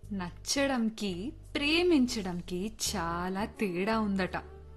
నచ్చడంకి ప్రేమించడంకి చాలా తేడా ఉందట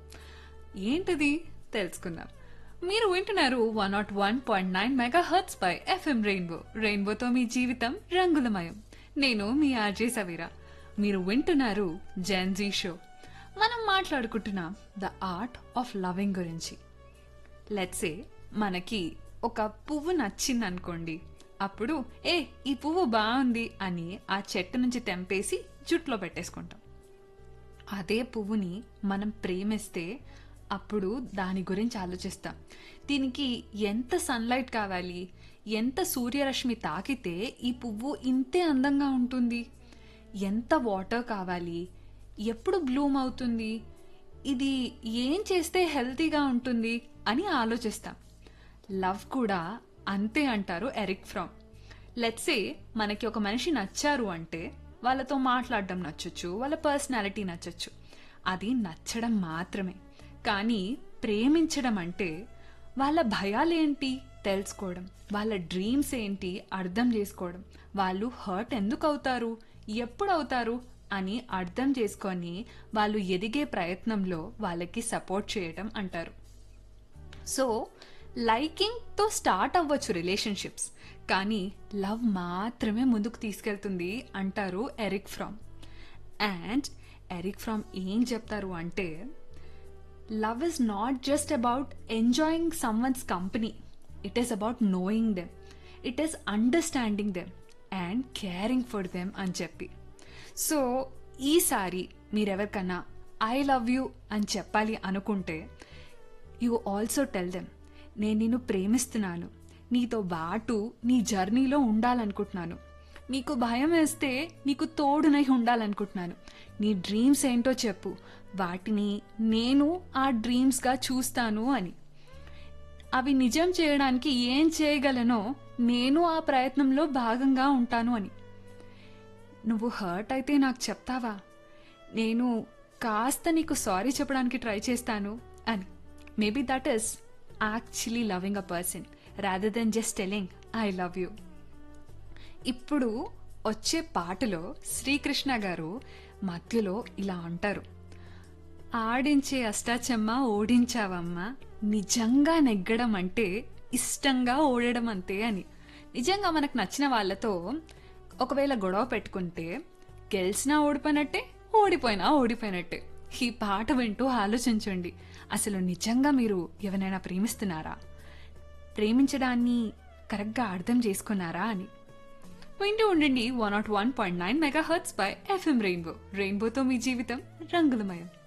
ఏంటది తెలుసుకుందాం మీరు వింటున్నారు one nought one point nine megahertz పై ఎఫ్ఎం రెయిన్బో రెయిన్బోతో మీ జీవితం రంగులమయం నేను మీ ఆర్జే సవీరా మీరు వింటున్నారు జెన్జీ షో మనం మాట్లాడుకుంటున్నాం ద ఆర్ట్ ఆఫ్ లవింగ్ గురించి లెట్సే మనకి ఒక పువ్వు నచ్చింది అనుకోండి అప్పుడు ఏ ఈ పువ్వు బాగుంది అని ఆ చెట్టు నుంచి తెంపేసి జుట్లో పెట్టేసుకుంటాం అదే పువ్వుని మనం ప్రేమిస్తే అప్పుడు దాని గురించి ఆలోచిస్తాం దీనికి ఎంత సన్లైట్ కావాలి ఎంత సూర్యరశ్మి తాకితే ఈ పువ్వు ఇంతే అందంగా ఉంటుంది ఎంత వాటర్ కావాలి ఎప్పుడు బ్లూమ్ అవుతుంది ఇది ఏం చేస్తే హెల్తీగా ఉంటుంది అని ఆలోచిస్తాం లవ్ కూడా అంతే అంటారు ఎరిక్ ఫ్రామ్ లెట్సే మనకి ఒక మనిషి నచ్చారు అంటే వాళ్ళతో మాట్లాడడం నచ్చొచ్చు వాళ్ళ పర్సనాలిటీ నచ్చొచ్చు అది నచ్చడం మాత్రమే కానీ ప్రేమించడం అంటే వాళ్ళ భయాలేంటి తెలుసుకోవడం వాళ్ళ డ్రీమ్స్ ఏంటి అర్థం చేసుకోవడం వాళ్ళు హర్ట్ ఎందుకు అవుతారు ఎప్పుడు అవుతారు అని అర్థం చేసుకొని వాళ్ళు ఎదిగే ప్రయత్నంలో వాళ్ళకి సపోర్ట్ చేయడం అంటారు సో లైకింగ్తో స్టార్ట్ అవ్వచ్చు రిలేషన్షిప్స్ కానీ లవ్ మాత్రమే ముందుకు తీసుకెళ్తుంది అంటారు Erich Fromm and Erich Fromm ఏం చెప్తారు అంటే love is not just about enjoying someone's company it is about knowing them it is understanding them and caring for them అని చెప్పి సో ఈసారి మీరెవరికన్నా ఐ లవ్ యూ అని చెప్పాలి అనుకుంటే యూ ఆల్సో టెల్ దెమ్ నేను నిన్ను ప్రేమిస్తున్నాను నీతో బాటు నీ జర్నీలో ఉండాలనుకుంటున్నాను నీకు భయం వేస్తే నీకు తోడునై ఉండాలనుకుంటున్నాను నీ డ్రీమ్స్ ఏంటో చెప్పు వాటిని నేను ఆ డ్రీమ్స్గా చూస్తాను అని అవి నిజం చేయడానికి ఏం చేయగలనో నేను ఆ ప్రయత్నంలో భాగంగా ఉంటాను అని నువ్వు హర్ట్ అయితే నాకు చెప్తావా నేను కాస్త నీకు సారీ చెప్పడానికి ట్రై చేస్తాను అని maybe that is actually loving a person rather than just telling I love you ఇప్పుడు వచ్చే పాటలో శ్రీకృష్ణ గారు మధ్యలో ఇలా అంటారు ఆడించే అష్టాచమ్మ ఓడించావమ్మా నిజంగా నెగ్గడం అంటే ఇష్టంగా ఓడడం అంతే అని నిజంగా మనకు నచ్చిన వాళ్ళతో ఒకవేళ గొడవ పెట్టుకుంటే గెలిచినా ఓడిపోయినట్టే ఓడిపోయినా ఓడిపోయినట్టే ఈ పాట వింటూ ఆలోచించండి అసలు నిజంగా మీరు ఎవరైనా ప్రేమిస్తున్నారా ప్రేమించడాన్ని కరెక్ట్గా అర్థం చేసుకున్నారా అని వింటూ ఉండండి one nought one point nine megahertz by FM Rainbow రెయిన్బోతో మీ జీవితం రంగులమయం